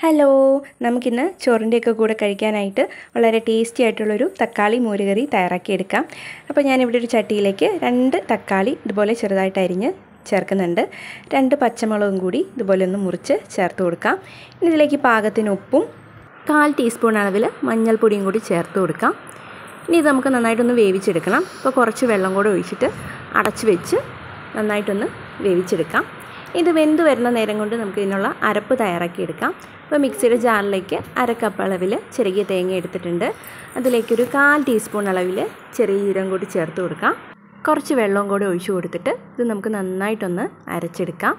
hello നമുക്കിന്ന് ചോറിൻ്റെയൊക്കെ കൂടെ കഴിക്കാനായിട്ട് വളരെ ടേസ്റ്റി ആയിട്ടുള്ളൊരു തക്കാളി മോരുകറി തയ്യാറാക്കിയെടുക്കാം അപ്പോൾ ഞാനിവിടെ ഒരു ചട്ടിയിലേക്ക് രണ്ട് തക്കാളി ഇതുപോലെ ചെറുതായിട്ട് അരിഞ്ഞ് ചേർക്കുന്നുണ്ട് രണ്ട് പച്ചമുളകും കൂടി ഇതുപോലെ ഒന്ന് മുറിച്ച് ചേർത്ത് കൊടുക്കാം ഇനി ഇതിലേക്ക് പാകത്തിന് ഉപ്പും കാൽ ടീസ്പൂൺ അളവിൽ മഞ്ഞൾപ്പൊടിയും കൂടി ചേർത്ത് കൊടുക്കാം ഇനി ഇത് നമുക്ക് നന്നായിട്ടൊന്ന് വേവിച്ചെടുക്കണം അപ്പോൾ കുറച്ച് വെള്ളം കൂടെ ഒഴിച്ചിട്ട് അടച്ച് വെച്ച് നന്നായിട്ടൊന്ന് വേവിച്ചെടുക്കാം ഇത് വെന്ത് വരുന്ന നേരം കൊണ്ട് നമുക്ക് ഇതിനുള്ള അരപ്പ് തയ്യാറാക്കിയെടുക്കാം അപ്പോൾ മിക്സിയുടെ ജാറിലേക്ക് അര കപ്പ് അളവിൽ ചെറിയ തേങ്ങ എടുത്തിട്ടുണ്ട് അതിലേക്കൊരു കാൽ ടീസ്പൂൺ അളവിൽ ചെറിയ ജീരം കൂടി ചേർത്ത് കൊടുക്കാം കുറച്ച് വെള്ളവും കൂടി ഒഴിച്ചു കൊടുത്തിട്ട് ഇത് നമുക്ക് നന്നായിട്ടൊന്ന് അരച്ചെടുക്കാം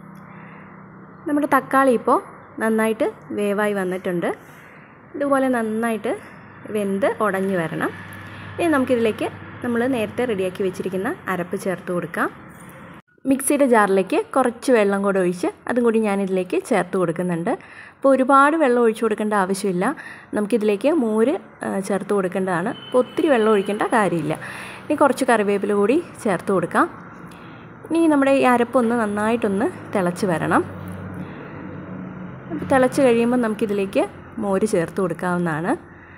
നമ്മുടെ തക്കാളി ഇപ്പോൾ നന്നായിട്ട് വേവായി വന്നിട്ടുണ്ട് ഇതുപോലെ നന്നായിട്ട് വെന്ത് ഉടഞ്ഞു വരണം ഇനി നമുക്കിതിലേക്ക് നമ്മൾ നേരത്തെ റെഡിയാക്കി വെച്ചിരിക്കുന്ന അരപ്പ് ചേർത്ത് കൊടുക്കാം മിക്സിയുടെ ജാറിലേക്ക് കുറച്ച് വെള്ളം കൂടെ ഒഴിച്ച് അതും കൂടി ഞാനിതിലേക്ക് ചേർത്ത് കൊടുക്കുന്നുണ്ട് അപ്പോൾ ഒരുപാട് വെള്ളം ഒഴിച്ചു കൊടുക്കേണ്ട ആവശ്യമില്ല നമുക്കിതിലേക്ക് മോര് ചേർത്ത് കൊടുക്കേണ്ടതാണ് അപ്പോൾ ഒത്തിരി വെള്ളം ഒഴിക്കേണ്ട കാര്യമില്ല ഇനി കുറച്ച് കറിവേപ്പില കൂടി ചേർത്ത് കൊടുക്കാം ഇനി നമ്മുടെ ഈ അരപ്പൊന്ന് നന്നായിട്ടൊന്ന് തിളച്ച് വരണം അപ്പോൾ തിളച്ച് കഴിയുമ്പോൾ നമുക്കിതിലേക്ക് മോര് ചേർത്ത് കൊടുക്കാവുന്നതാണ്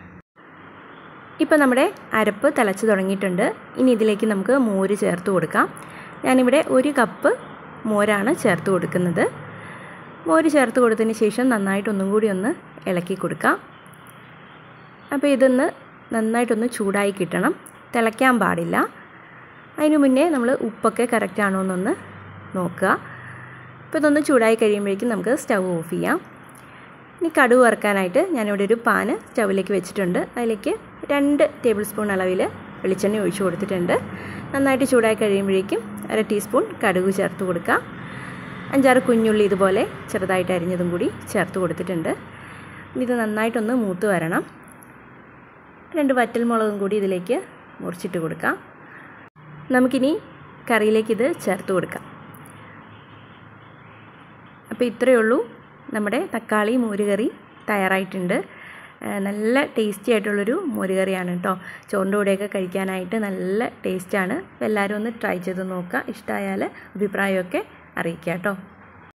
ഇപ്പോൾ നമ്മുടെ അരപ്പ് തിളച്ച് തുടങ്ങിയിട്ടുണ്ട് ഇനി ഇതിലേക്ക് നമുക്ക് മോര് ചേർത്ത് കൊടുക്കാം ഞാനിവിടെ ഒരു കപ്പ് മോരാണ് ചേർത്ത് കൊടുക്കുന്നത് മോര് ചേർത്ത് കൊടുത്തതിന് ശേഷം നന്നായിട്ടൊന്നും കൂടി ഒന്ന് ഇളക്കി കൊടുക്കാം അപ്പോൾ ഇതൊന്ന് നന്നായിട്ടൊന്ന് ചൂടായി കിട്ടണം തിളയ്ക്കാൻ പാടില്ല അതിന് മുന്നേ നമ്മൾ ഉപ്പൊക്കെ കറക്റ്റ് ആണോ എന്നൊന്ന് നോക്കുക അപ്പോൾ ഇതൊന്ന് ചൂടായി കഴിയുമ്പോഴേക്കും നമുക്ക് സ്റ്റൗ ഓഫ് ചെയ്യാം ഇനി കടുവ് വറുക്കാനായിട്ട് ഞാനിവിടെ ഒരു പാന് സ്റ്റൗവിലേക്ക് വെച്ചിട്ടുണ്ട് അതിലേക്ക് രണ്ട് ടേബിൾ സ്പൂൺ അളവിൽ വെളിച്ചെണ്ണ ഒഴിച്ചു കൊടുത്തിട്ടുണ്ട് നന്നായിട്ട് ചൂടായി കഴിയുമ്പോഴേക്കും അര ടീസ്പൂൺ കടുക് ചേർത്ത് കൊടുക്കുക അഞ്ചാറ് കുഞ്ഞുള്ളി ഇതുപോലെ ചെറുതായിട്ട് അരിഞ്ഞതും കൂടി ചേർത്ത് കൊടുത്തിട്ടുണ്ട് ഇത് നന്നായിട്ടൊന്ന് മൂത്ത് വരണം രണ്ട് വറ്റൽമുളകും കൂടി ഇതിലേക്ക് മുറിച്ചിട്ട് കൊടുക്കാം നമുക്കിനി കറിയിലേക്ക് ഇത് ചേർത്ത് കൊടുക്കാം അപ്പോൾ ഇത്രയേ ഉള്ളൂ നമ്മുടെ തക്കാളി മോരുകറി തയ്യാറായിട്ടുണ്ട് നല്ല ടേസ്റ്റി ആയിട്ടുള്ളൊരു മോരുകറിയാണ് കേട്ടോ ചോറിൻ്റെ കൂടെയൊക്കെ കഴിക്കാനായിട്ട് നല്ല ടേസ്റ്റാണ് അപ്പോൾ എല്ലാവരും ഒന്ന് ട്രൈ ചെയ്ത് നോക്കുക ഇഷ്ടമായാൽ അഭിപ്രായമൊക്കെ അറിയിക്കുക കേട്ടോ